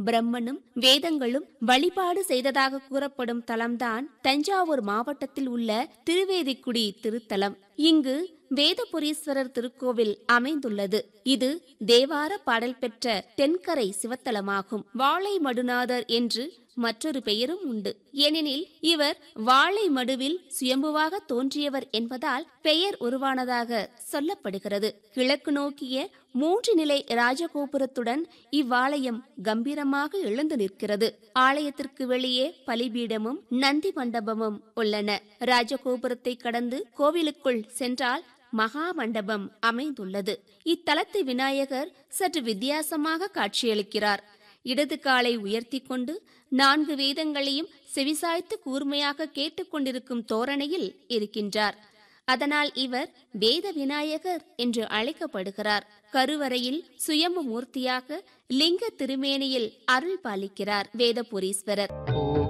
பிரம்மனும் வேதங்களும் வழிபாடு செய்ததாக கூறப்படும் தலம்தான் தஞ்சாவூர் மாவட்டத்தில் உள்ள திருவேதிக்குடி திருத்தலம் இங்கு வேதபுரீஸ்வரர் திருக்கோவில் அமைந்துள்ளது இது தேவார பாடல் பெற்ற தென்கரை சிவத்தலமாகும் வாழை மடுநாதர் என்று மற்றொரு பெயரும் உண்டு ஏனெனில் இவர் வாழை மடுவில் சுயம்புவாக தோன்றியவர் என்பதால் பெயர் உருவானதாக சொல்லப்படுகிறது கிழக்கு நோக்கிய மூன்று நிலை ராஜகோபுரத்துடன் இவ்வாலயம் கம்பீரமாக எழுந்து நிற்கிறது ஆலயத்திற்கு வெளியே பலிபீடமும் நந்தி மண்டபமும் உள்ளன ராஜகோபுரத்தை கடந்து கோவிலுக்குள் சென்றால் மகா மண்டபம் அமைந்துள்ளது இத்தலத்து விநாயகர் சற்று வித்தியாசமாக காட்சியளிக்கிறார் இடது காலை உயர்த்தி கொண்டு நான்கு வேதங்களையும் செவிசாய்த்து கூர்மையாக கேட்டுக்கொண்டிருக்கும் தோரணையில் இருக்கின்றார் அதனால் இவர் வேத விநாயகர் என்று அழைக்கப்படுகிறார் கருவறையில் சுயம்பு மூர்த்தியாக லிங்க திருமேனியில் அருள் பாலிக்கிறார் வேதபுரீஸ்வரர் ஓ